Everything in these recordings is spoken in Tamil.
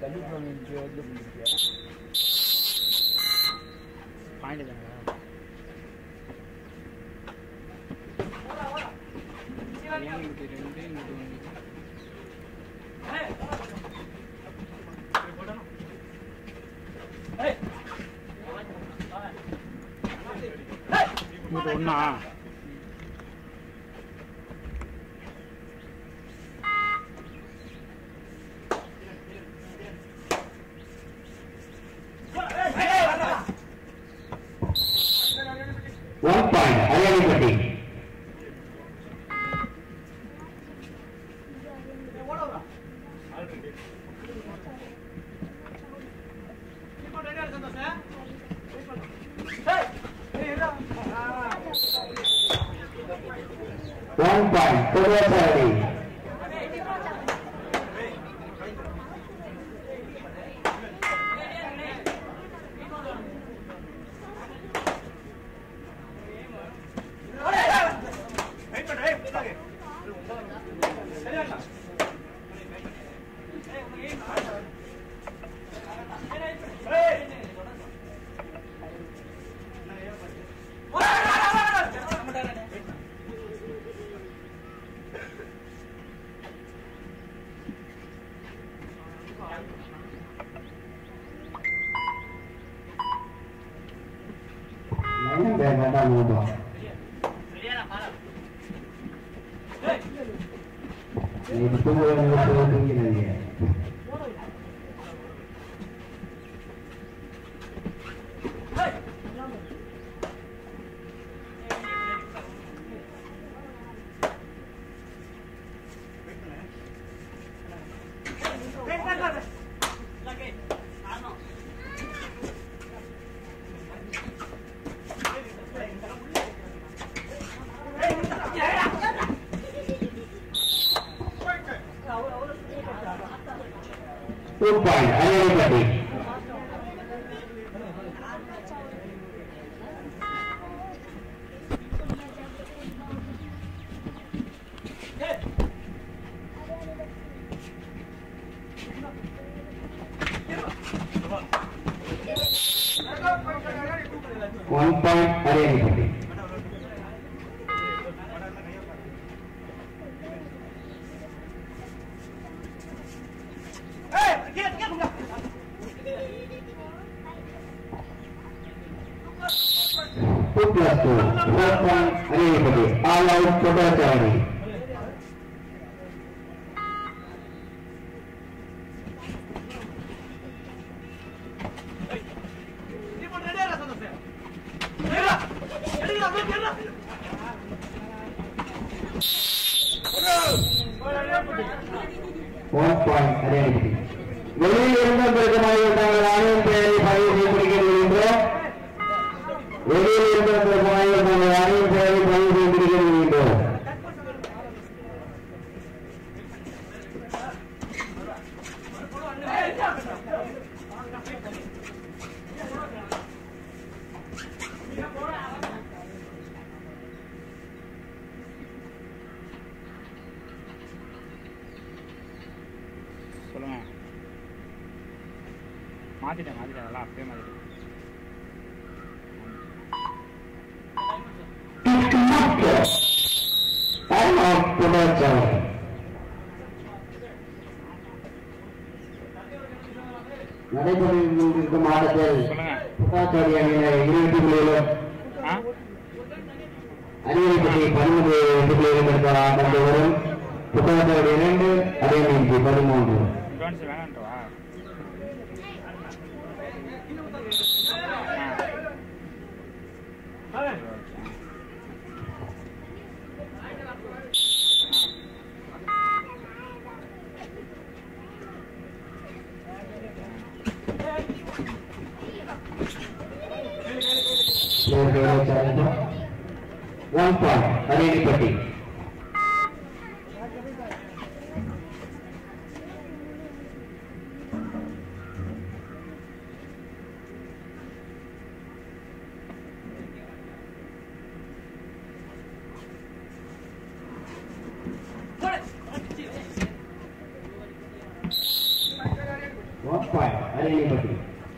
கண்டிப்பாக இங்கே வந்து பண்ணிருக்கியா பாயிண்ட் தானே இங்கிட்டு ரெண்டு இங்கிட்டு ஒன்று இங்கிட்டு ஒன்றா one point Ariyanipatti one point கொடுவாசாரதி லைன் வேண்டாம் மூடும் நீ தூங்குறது தூங்கினீங்க two point Ariyanipatti one point Ariyanipatti two plus two four point Ariyanipatti all out கொடுவாசாரதி ஒன் பாயிண்ட் அரியாணிப்பட்டி வெளியில் இருந்த பெருக்கமாக தங்கள் அணியின் பெயரை பதிவு செய்து முடிக்கின்றோம் வெளியில் இருந்த பெருக்கமாக தங்கள் அணியின் பெயரை பதிவு செய்து முடிக்கின்றோம் சொல்லுங்க மாத்திட்டேன் மாத்திட்டேன் அதெல்லாம் அப்பயே மாத்திட்டேன் Time out கொடுவாசாரதி நடைபெறும் ஆட்டத்தில் சொல்லுங்க புகாச்சாரி அணியினர் இருபத்தி புள்ளிகளும் ஆ அணியப்பட்டி பதிமூன்று எட்டு புள்ளிகளும் எடுத்த ஆட்டம் வரும் புகாச்சாரி இரண்டு அரியமின்றி பதிமூன்று அட்வான்ஸ் வேணான்றவா one point Ariyanipatti one point Ariyanipatti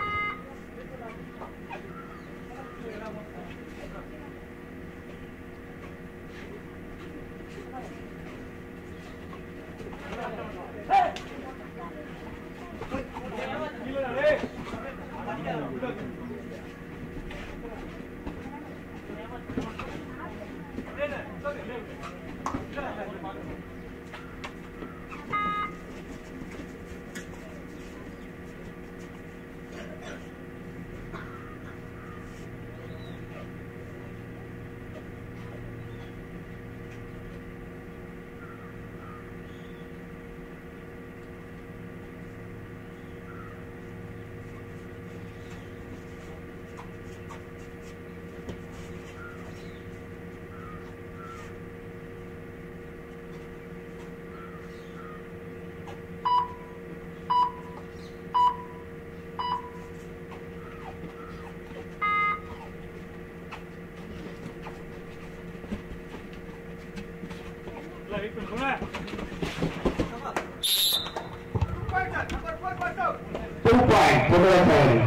two point Puduvachavadi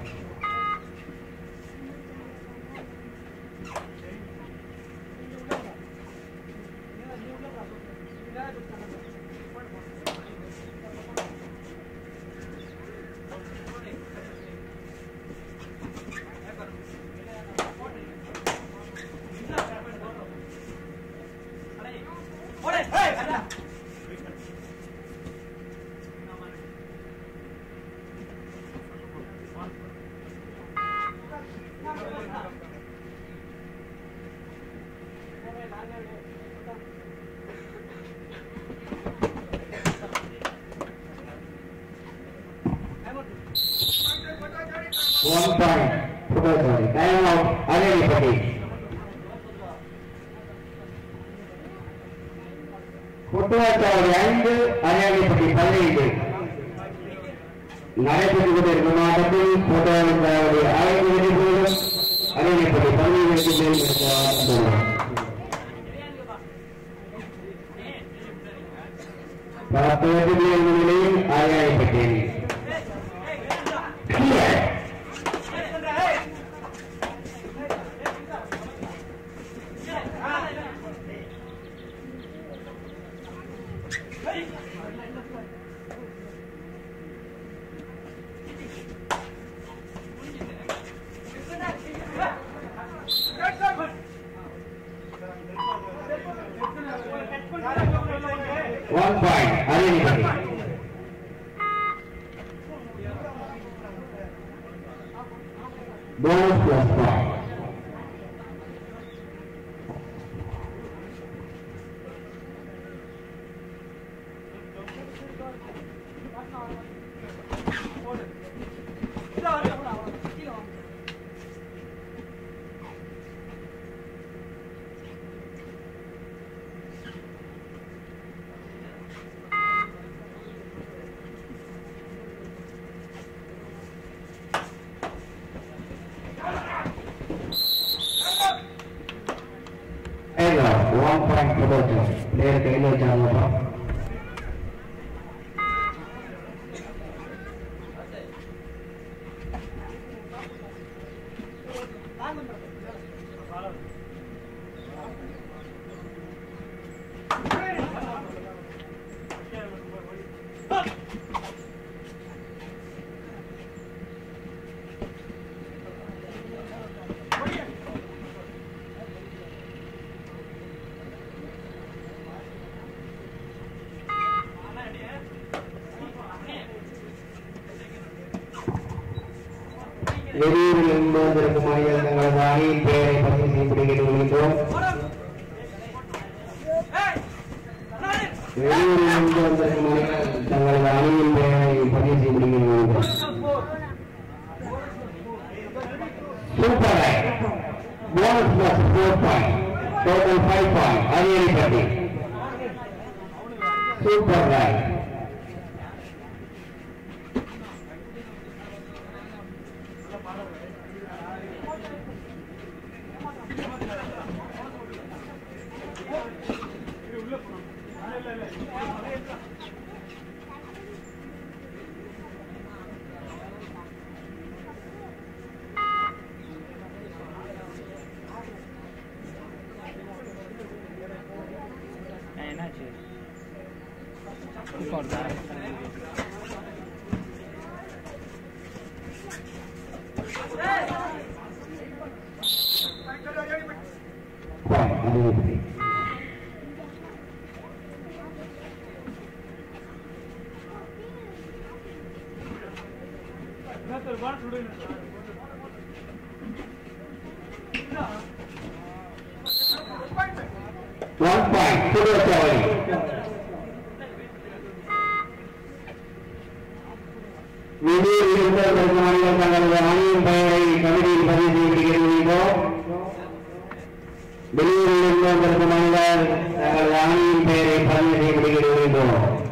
one point Puduvachavadi time out Ariyanipatti Puduvachavadi ஐந்து அரியாணிப்பட்டி பதினைந்து நடைபெற்றுக் கொண்டிருக்கும் மாவட்டத்தில் புத்துவாச்சாவடி ஐந்து வெற்றிகளும் அரியாணிப்பட்டி பதினைந்து வெற்றிகளும் பத்து வெற்றிகளின் நிலையில் Ariyanipatti Clear. One point, Arinipati. Bonus plus point. Ego, one point production. Player கையில வச்சாங்க வெளியூரில் இருந்து வந்திருக்கும் மனிதர் தங்களது அணியின் பெயரை பதிவு செய்யும்படி கேட்டுக்கொள்கின்றோம் வெளியூரில் இருந்து வந்திருக்கும் மனிதர் தங்களது அணியின் பெயரை பதிவு செய்யும்படி கேட்டுக்கொள்கின்றோம் super bonus plus four point total five point Ariyanipatti super raid for that point அறிவிப்பு ஒன் பாயிண்ட் புதுவச்சாவடி வெளியில் இருந்தவர்களுக்கு மாநிலம் தங்களது அணியின் பெயரை கமிட்டியில் பதிவு செய்யப்படுகிறீர்களோ வெளியூரில் இருந்தவர்களுக்கு மாநிலம் தங்களது அணியின் பெயரை பதிவு செய்யப்படுகிறீர்களோ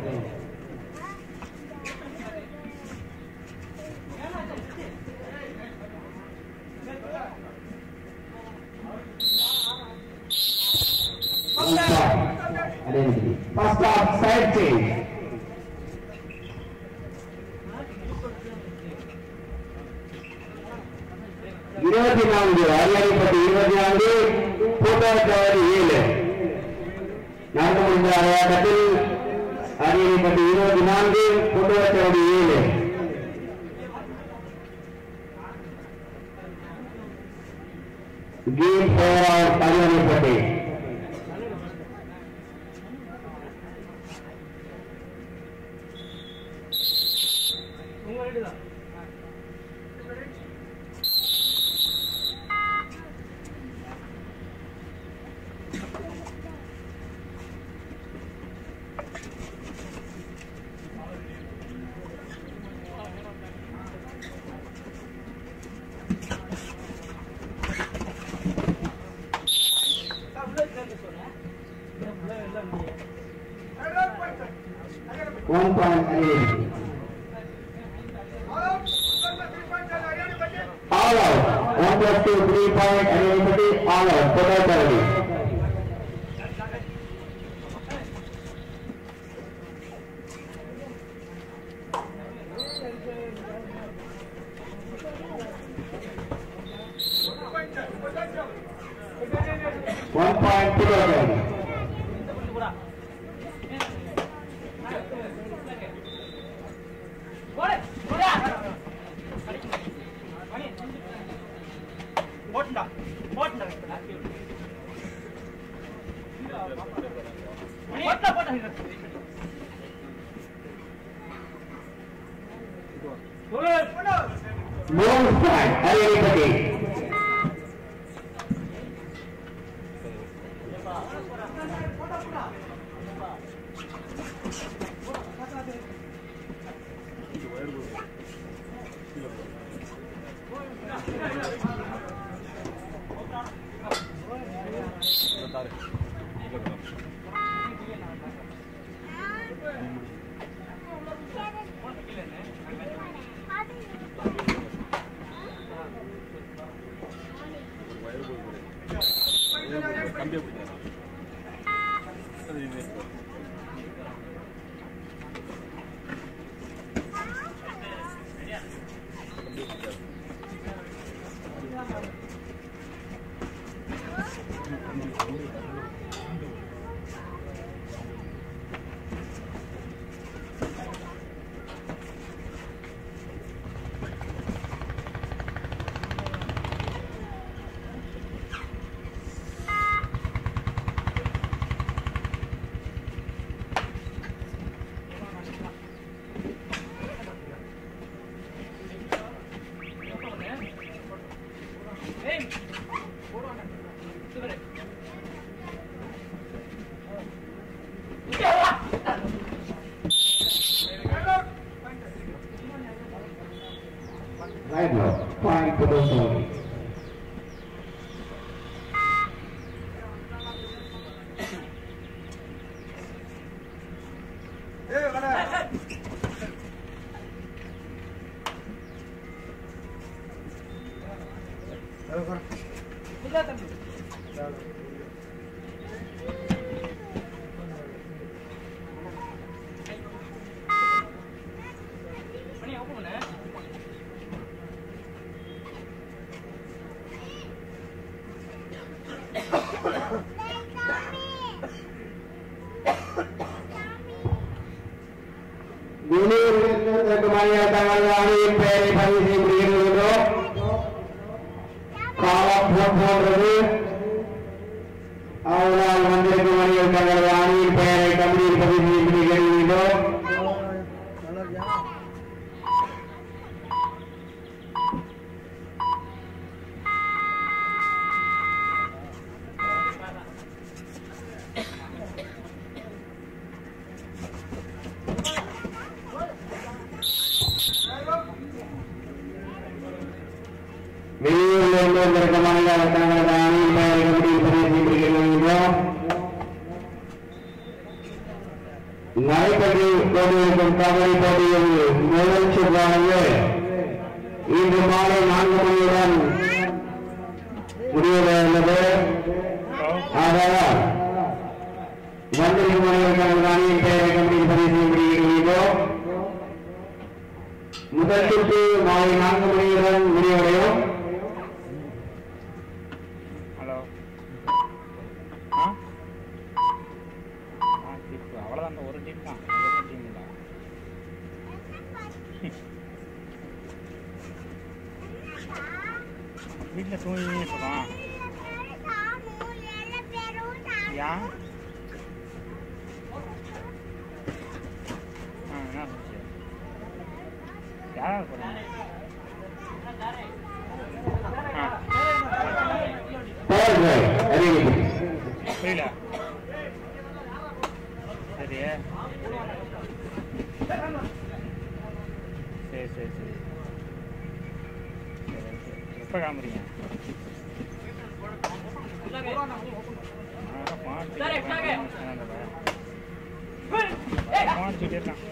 First off, side change. இருபத்தி நான்கு அரியாடிப்பட்டு இருபத்தி நான்கு கூட்டாளர் ஏழு நடந்து முடிந்த அரையாட்டத்தில் அரியாடிப்பட்டு இருபத்தி நான்கு கூட்டாளர் ஏழு game four Ariyanipatti one point ahead. All out. One plus two, three point ahead. All out. Total thirty. One point total. Bonus point. Ahead. Right now, point to the zone. இருந்ததற்கு மணியால் தங்களது அணியின் பெயரை பதிவு செய்யப்படுகிறோம் காலம் போ- போன்றது அதனால் வந்திருக்கும் மணிகள் தங்களது அணியின் பெயரை கம்பெனியில் பதிவு செய்யும்படி கேட்டுக்கொள்கிறோம் வெளியூரில் இருந்து வந்திருக்கும் மணிகள் தங்களது அணியின் பெயரை கம்பெனியில் பதிவு செய்யும்படி கேட்டுக்கொள்கிறோம் நடைபெற்று கொண்டிருக்கும் கபடி போட்டியில் முதல் சுற்றானது இன்று மாலை நான்கு மணியுடன் முடிவடைந்துள்ளது ஆகையால் வந்திருக்கும் மணிகளுக்கான அணியின் பெயரை கம்பெனியில் பதிவு செய்யும்படி கேட்டுக்கொள்கிறோம் முதல் சுற்று மாலை நான்கு மணியுடன் முடிவடையும் ஹலோ ஆ ஆ டிப்பு அவ்வளோதான் அந்த ஒரு டீம் தான் ஒரு டீம் இல்லை வீட்டில் தூங்கி சொல்கிறான் ஏன் ஆ என்ன சொல்லுச்சு யாரா சொல்லுங்க ஆ போர்கள் அறிவிப்பு புரியல சரி சரி சரி சரி எப்போ கிளம்புறீங்க ஆ, பாட்டு கேட்கறேன். பாட்டு கேட்கறேன்.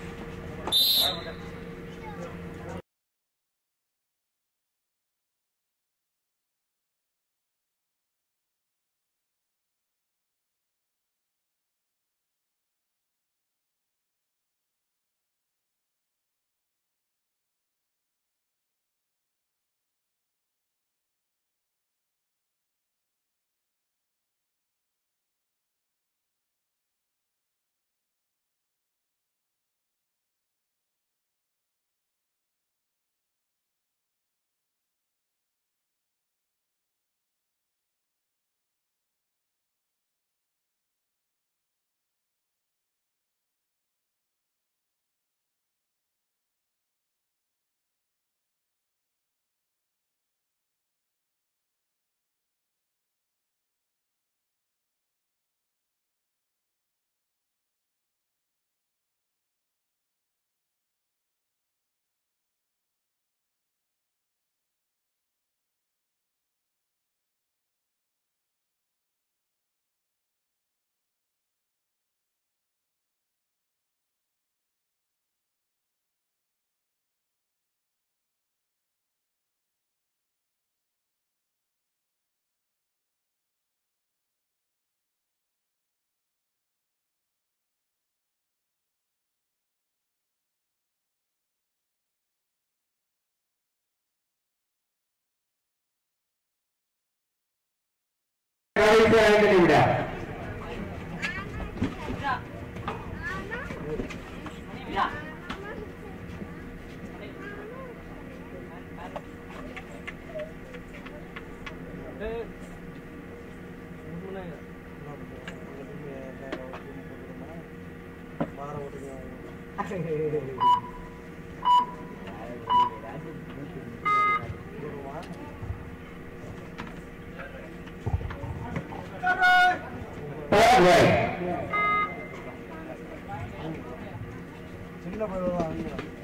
கடைசி ஐந்து நிமிடம் போர்கள் சின்ன பருவம்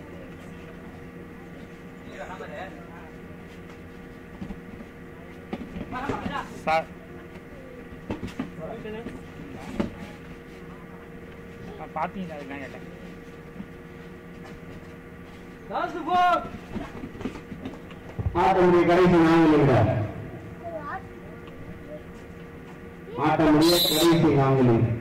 சார் நான் பார்த்தீங்களா அதுதான் கேட்டேன் ஆட்டமுடைய கடைசி நான்கு நிமிடம் ஆட்டமுடைய கடைசி நான்கு நிமிடம்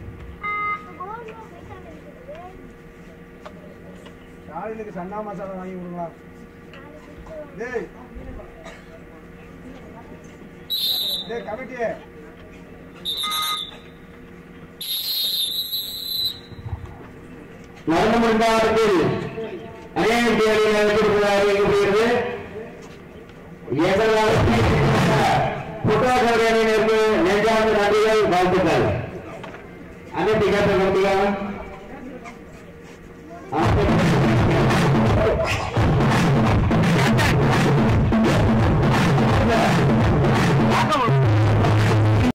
ஸ்டாலினுக்கு சன்னா மசாலா வாங்கி கொடுங்களா டேய் டேய் கமிட்டியே நடந்து முடிந்த ஆட்டத்தில் அநியாயம் தேவையில் வைத்திருப்பதாக அறிவிக்கப்படுகிறது எதிராக புத்தாக்கர் அணியினருக்கு நெஞ்சார்ந்த நன்றிகள் வாழ்த்துக்கள் அனைத்து கேட்ட கமிட்டியாக